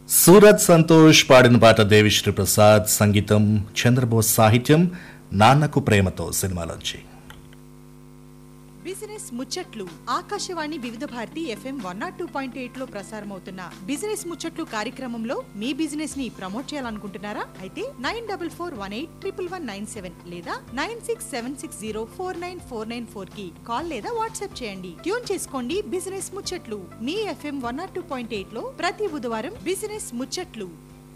సూరత్ సంతోష్ పాడిన పాట దేవిశ్రీ ప్రసాద్ సంగీతం చంద్రబోస్ సాహిత్యం నాన్నకు ప్రేమతో సినిమాలోంచి బిజినెస్ ముచ్చట్లు Akashvani Vividh Bharati FM one nought two point eight లో ప్రసారమవుతున్న బిజినెస్ ముచ్చట్లు కార్యక్రమంలో మీ బిజినెస్ ని ప్రమోట్ చేయాలనుకుంటున్నారా అయితే nine double four one eight triple one nine seven లేదా nine six seven six zero four nine four nine four కి కాల్ లేదా వాట్సాప్ చేయండి ట్యూన్ చేసుకోండి బిజినెస్ ముచ్చట్లు మీ FM one nought two point eight లో ప్రతి బుధవారం బిజినెస్ ముచ్చట్లు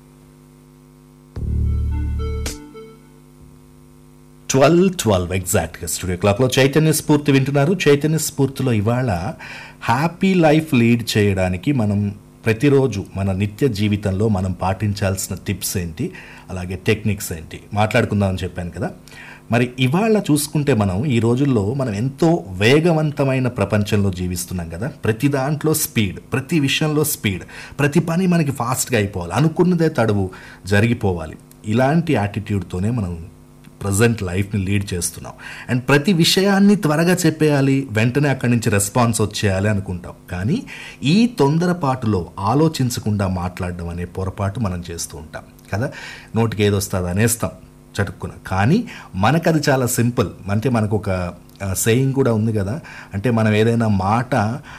ట్వెల్వ్ ట్వెల్వ్ ఎగ్జాక్ట్గా స్టూడియో క్లాక్లో చైతన్య స్ఫూర్తి వింటున్నారు చైతన్య స్ఫూర్తిలో ఇవాళ హ్యాపీ లైఫ్ లీడ్ చేయడానికి మనం ప్రతిరోజు మన నిత్య జీవితంలో మనం పాటించాల్సిన టిప్స్ ఏంటి అలాగే టెక్నిక్స్ ఏంటి మాట్లాడుకుందామని చెప్పాను కదా మరి ఇవాళ చూసుకుంటే మనం ఈ రోజుల్లో మనం ఎంతో వేగవంతమైన ప్రపంచంలో జీవిస్తున్నాం కదా ప్రతి దాంట్లో స్పీడ్ ప్రతి విషయంలో స్పీడ్ ప్రతి పని మనకి ఫాస్ట్గా అయిపోవాలి అనుకున్నదే తడువు జరిగిపోవాలి ఇలాంటి యాటిట్యూడ్తోనే మనం ప్రజెంట్ లైఫ్ని లీడ్ చేస్తున్నాం అండ్ ప్రతి విషయాన్ని త్వరగా చెప్పేయాలి వెంటనే అక్కడి నుంచి రెస్పాన్స్ వచ్చేయాలి అనుకుంటాం కానీ ఈ తొందరపాటులో ఆలోచించకుండా మాట్లాడడం అనే పొరపాటు మనం చేస్తూ ఉంటాం కదా నోటికి ఏది వస్తుంది అనేస్తాం చటుక్కున కానీ మనకు అది చాలా సింపుల్ అంటే మనకు ఒక సేయింగ్ కూడా ఉంది కదా అంటే మనం ఏదైనా మాట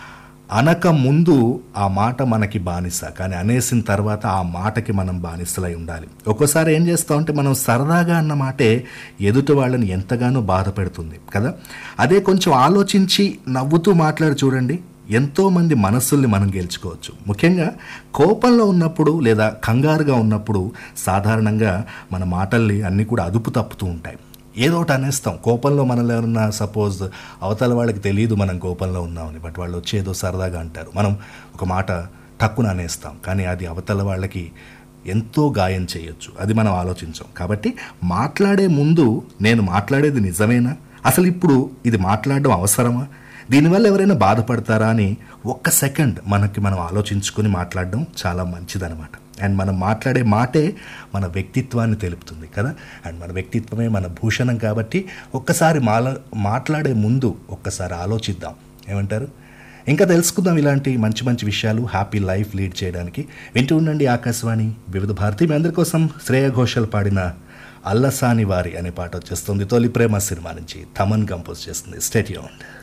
అనక ముందు ఆ మాట మనకి బానిస కానీ అనేసిన తర్వాత ఆ మాటకి మనం బానిసలై ఉండాలి ఒక్కోసారి ఏం చేస్తామంటే మనం సరదాగా అన్న మాటే ఎదుటి వాళ్ళని ఎంతగానో బాధ పెడుతుంది కదా అదే కొంచెం ఆలోచించి నవ్వుతూ మాట్లాడి చూడండి ఎంతోమంది మనస్సుల్ని మనం గెలుచుకోవచ్చు ముఖ్యంగా కోపంలో ఉన్నప్పుడు లేదా కంగారుగా ఉన్నప్పుడు సాధారణంగా మన మాటల్ని అన్నీ కూడా అదుపు తప్పుతూ ఉంటాయి ఏదో ఒకటి అనేస్తాం కోపంలో మనలో ఎవరన్నా సపోజ్ అవతల వాళ్ళకి తెలియదు మనం కోపంలో ఉన్నామని బట్ వాళ్ళు వచ్చి ఏదో సరదాగా అంటారు మనం ఒక మాట టక్కున అనేస్తాం కానీ అది అవతల వాళ్ళకి ఎంతో గాయం చేయొచ్చు అది మనం ఆలోచించాం కాబట్టి మాట్లాడే ముందు నేను మాట్లాడేది నిజమేనా అసలు ఇప్పుడు ఇది మాట్లాడడం అవసరమా దీనివల్ల ఎవరైనా బాధపడతారా అని ఒక్క సెకండ్ మనకి మనం ఆలోచించుకొని మాట్లాడడం చాలా మంచిదనమాట అండ్ మనం మాట్లాడే మాటే మన వ్యక్తిత్వాన్ని తెలుపుతుంది కదా అండ్ మన వ్యక్తిత్వమే మన భూషణం కాబట్టి ఒక్కసారి మాల మాట్లాడే ముందు ఒక్కసారి ఆలోచిద్దాం ఏమంటారు ఇంకా తెలుసుకుందాం ఇలాంటి మంచి మంచి విషయాలు హ్యాపీ లైఫ్ లీడ్ చేయడానికి వింటూ ఉండండి ఆకాశవాణి వివిధ భారతి మీ అందరి కోసం శ్రేయ ఘోషల్ పాడిన అల్లసాని వారి అనే పాట వచ్చేస్తుంది తొలి ప్రేమ సినిమా నుంచి తమన్ కంపోజ్ చేస్తుంది స్టేట్ యూన్